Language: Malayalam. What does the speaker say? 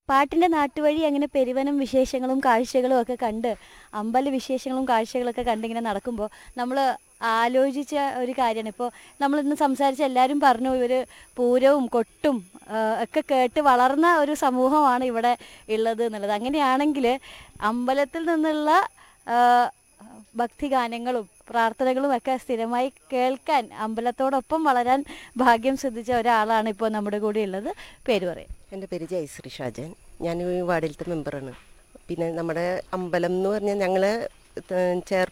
പാട്ടിൻ്റെ നാട്ടുവഴി അങ്ങനെ പെരുവനം വിശേഷങ്ങളും കാഴ്ചകളും ഒക്കെ കണ്ട് അമ്പല വിശേഷങ്ങളും കാഴ്ചകളൊക്കെ കണ്ട് ഇങ്ങനെ നടക്കുമ്പോൾ നമ്മൾ ആലോചിച്ച ഒരു കാര്യമാണ് ഇപ്പോൾ നമ്മളിന്ന് സംസാരിച്ച എല്ലാവരും പറഞ്ഞു ഇവർ പൂരവും കൊട്ടും ആ, ഒക്കെ കേട്ട് വളർന്ന ഒരു സമൂഹമാണ് ഇവിടെ ഉള്ളത് എന്നുള്ളത് അങ്ങനെയാണെങ്കിൽ അമ്പലത്തിൽ നിന്നുള്ള ആ, ഭക്തിഗാനങ്ങളും പ്രാർത്ഥനകളും ഒക്കെ സ്ഥിരമായി കേൾക്കാൻ അമ്പലത്തോടൊപ്പം വളരാൻ ഭാഗ്യം സിദ്ധിച്ച ഒരാളാണ് ഇപ്പോൾ നമ്മുടെ കൂടെ ഉള്ളത് പേര് പറയും എൻ്റെ പേര് ജയശ്രീ ഷാജൻ ഞാൻ ഈ വാർഡിലത്തെ മെമ്പറാണ് പിന്നെ നമ്മുടെ അമ്പലം എന്ന് പറഞ്ഞാൽ ഞങ്ങൾ ചെയർ